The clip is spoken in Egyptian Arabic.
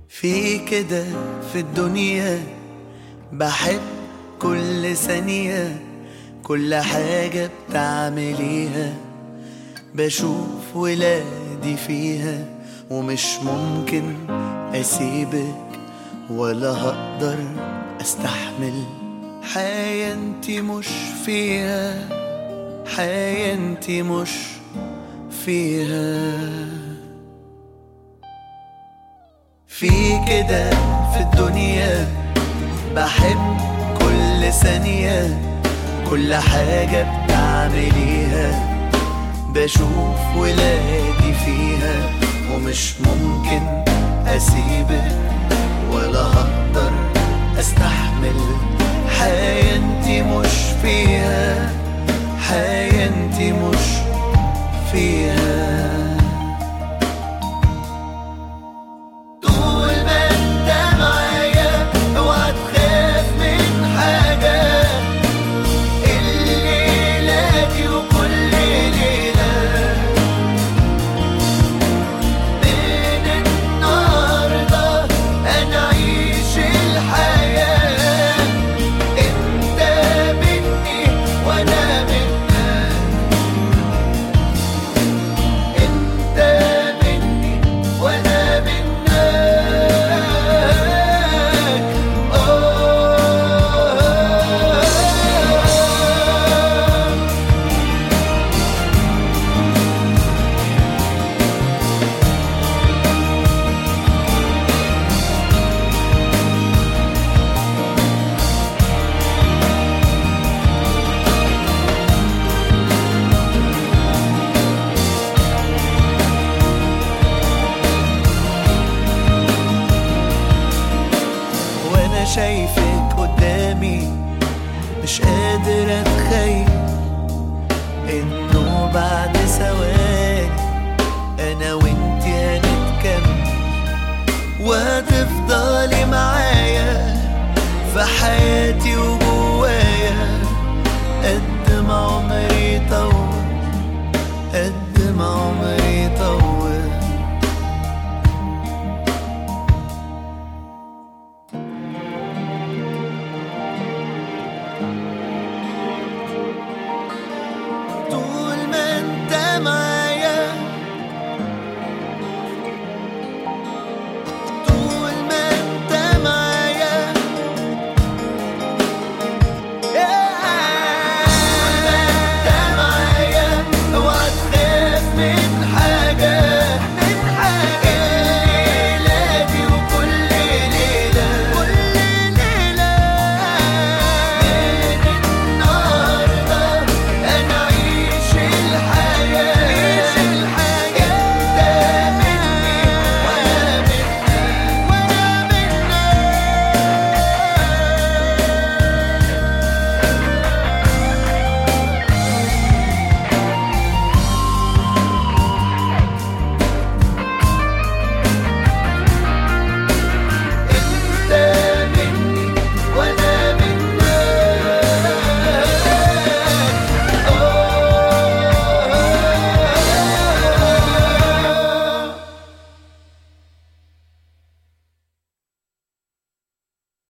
في كده في الدنيا بحب كل ثانية كل حاجة بتعمليها بشوف ولادي فيها ومش ممكن أسيبك ولا هقدر أستحمل حياة انتي مش فيها حياة انتي مش فيها في كده في الدنيا بحب كل ثانية كل حاجة بتعمليها بشوف ولادي فيها ومش ممكن أسيبك ولا هقدر أستحمل حياة انتي مش فيها حياة انتي مش فيها طول ما انت معايا اوعى تخاف من حاجة الليلة دي وكل ليلة من النهاردة انا اعيش الحياة انت مني وانا منك انت مني وانا منك آه وانا شايفك قدامي مش قادر اتخيل انه بعد ثواني انا وانتي هنتكمل وهتفضلي معايا في حياتي وجوايا قد ما عمري